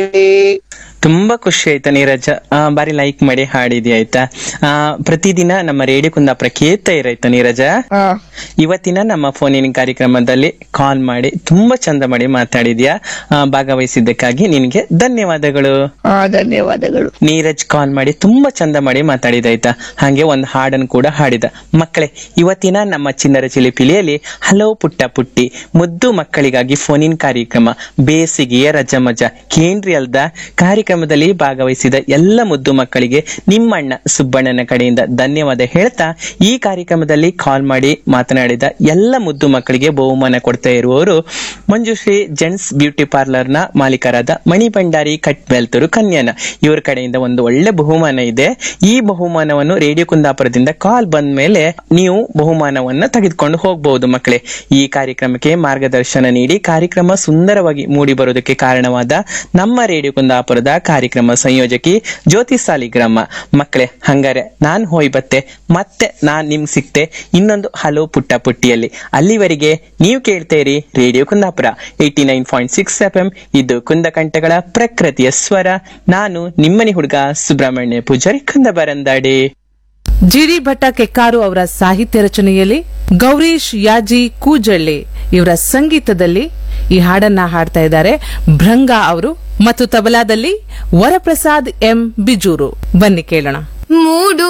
ತುಂಬಾ ಖುಷಿ ಆಯ್ತಾ ನೀರಜ ಆ, ಬಾರಿ ಲೈಕ್ ಮಾಡಿ ಹಾಡಿದಿ ಆಯ್ತಾ ಆ, ಪ್ರತಿದಿನ ನಮ್ಮ ರೇಡಿಯೋ ಕುಂದಾಪುರ ಕೇಳ್ತಾ ಇರಾಯ್ತಾ ನೀರಜ ಹಾ ಇವತ್ತಿನ ನಮ್ಮ ಫೋನಿನ ಕಾರ್ಯಕ್ರಮದಲ್ಲಿ ಕಾಲ್ ಮಾಡಿ ತುಂಬಾ ಚಂದ ಮಾಡಿ ಮಾತಾಡಿದ್ಯಾ ಆ, ಭಾಗವಹಿಸಿದ್ದಕ್ಕಾಗಿ ನಿನಗೆ ಧನ್ಯವಾದಗಳು ಹಾ ಧನ್ಯವಾದಗಳು ನೀರಜ್ ಕಾಲ್ ಮಾಡಿ ತುಂಬಾ ಚಂದ ಮಾಡಿ ಮಾತಾಡಿದಾಯ್ತಾ ಹಾಗೆ ಒಂದು ಹಾಡನ್ನು ಕೂಡ ಹಾಡಿದ ಮಕ್ಕಳೇ ಇವತ್ತಿನ ನಮ್ಮ ಚಿನ್ನರ ಚಿಲಿಪಿಲಿಯಲ್ಲಿ ಹಲವು ಪುಟ್ಟ ಪುಟ್ಟಿ ಮುದ್ದು ಮಕ್ಕಳಿಗಾಗಿ ಫೋನಿನ್ ಕಾರ್ಯಕ್ರಮ ಬೇಸಿಗೆಯ ರಜ ಮಜ ಕೇಂದ್ರಿ ಅಲ್ದ ಕಾರ್ಯಕ್ರಮದಲ್ಲಿ ಭಾಗವಹಿಸಿದ ಎಲ್ಲ ಮುದ್ದು ಮಕ್ಕಳಿಗೆ ನಿಮ್ಮಣ್ಣ ಸುಬ್ಬಣ್ಣನ ಕಡೆಯಿಂದ ಧನ್ಯವಾದ ಹೇಳ್ತಾ ಈ ಕಾರ್ಯಕ್ರಮದಲ್ಲಿ ಕಾಲ್ ಮಾಡಿ ಮಾತನಾಡಿದ ಎಲ್ಲ ಮುದ್ದು ಮಕ್ಕಳಿಗೆ ಬಹುಮಾನ ಕೊಡ್ತಾ ಇರುವವರು ಮಂಜುಶ್ರೀ ಜೆಂಟ್ಸ್ ಬ್ಯೂಟಿ ಪಾರ್ಲರ್ ನ ಮಾಲೀಕರಾದ ಮಣಿ ಭಂಡಾರಿ ಕಟ್ ಬೆಲ್ತೂರು ಕನ್ಯಾನ ಇವರ ಕಡೆಯಿಂದ ಒಂದು ಒಳ್ಳೆ ಬಹುಮಾನ ಇದೆ ಈ ಬಹುಮಾನವನ್ನು ರೇಡಿಯೋ ಕುಂದಾಪುರದಿಂದ ಕಾಲ್ ಬಂದ ಮೇಲೆ ನೀವು ಬಹುಮಾನವನ್ನ ತೆಗೆದುಕೊಂಡು ಹೋಗಬಹುದು ಮಕ್ಕಳೇ ಈ ಕಾರ್ಯಕ್ರಮಕ್ಕೆ ಮಾರ್ಗದರ್ಶನ ನೀಡಿ ಕಾರ್ಯಕ್ರಮ ಸುಂದರವಾಗಿ ಮೂಡಿ ಬರೋದಕ್ಕೆ ಕಾರಣವಾದ ನಮ್ಮ ರೇಡಿಯೋ ಕುಂದಾಪುರದ ಕಾರ್ಯಕ್ರಮ ಸಂಯೋಜಕಿ ಜ್ಯೋತಿ ಸಾಲಿಗ್ರಾಮ ಮಕ್ಕಳೇ ಹಂಗಾರೆ ನಾನ್ ಹೋಯ್ ಬತ್ತೆ ಮತ್ತೆ ನಾನ್ ನಿಮ್ ಸಿಕ್ತೆ ಇನ್ನೊಂದು ಹಲೋ ಪುಟ್ಟ ಪುಟ್ಟಿಯಲ್ಲಿ ಅಲ್ಲಿವರೆಗೆ ನೀವು ಕೇಳ್ತೇರಿ radio Kundapura eighty nine point six F M ಇದು ಕುಂದಕಂಠಗಳ ಪ್ರಕೃತಿಯ ಸ್ವರ ನಾನು ನಿಮ್ಮನಿ ಹುಡುಗ ಸುಬ್ರಹ್ಮಣ್ಯ ಪೂಜಾರಿ ಕುಂದಬರಂದಾಡಿ ಜಿಡಿ ಭಟ್ಟ ಕೆಕ್ಕಾರು ಅವರ ಸಾಹಿತ್ಯ ರಚನೆಯಲ್ಲಿ ಗೌರೀಶ್ ಯಾಜಿ ಕೂಜಳ್ಳಿ ಇವರ ಸಂಗೀತದಲ್ಲಿ ಈ ಹಾಡನ್ನ ಹಾಡ್ತಾ ಇದ್ದಾರೆ ಭೃಂಗ ಅವರು ಮತ್ತು ತಬಲಾದಲ್ಲಿ ವರಪ್ರಸಾದ್ ಎಂ ಬಿಜೂರು ಬನ್ನಿ ಕೇಳೋಣ ಮೂಡು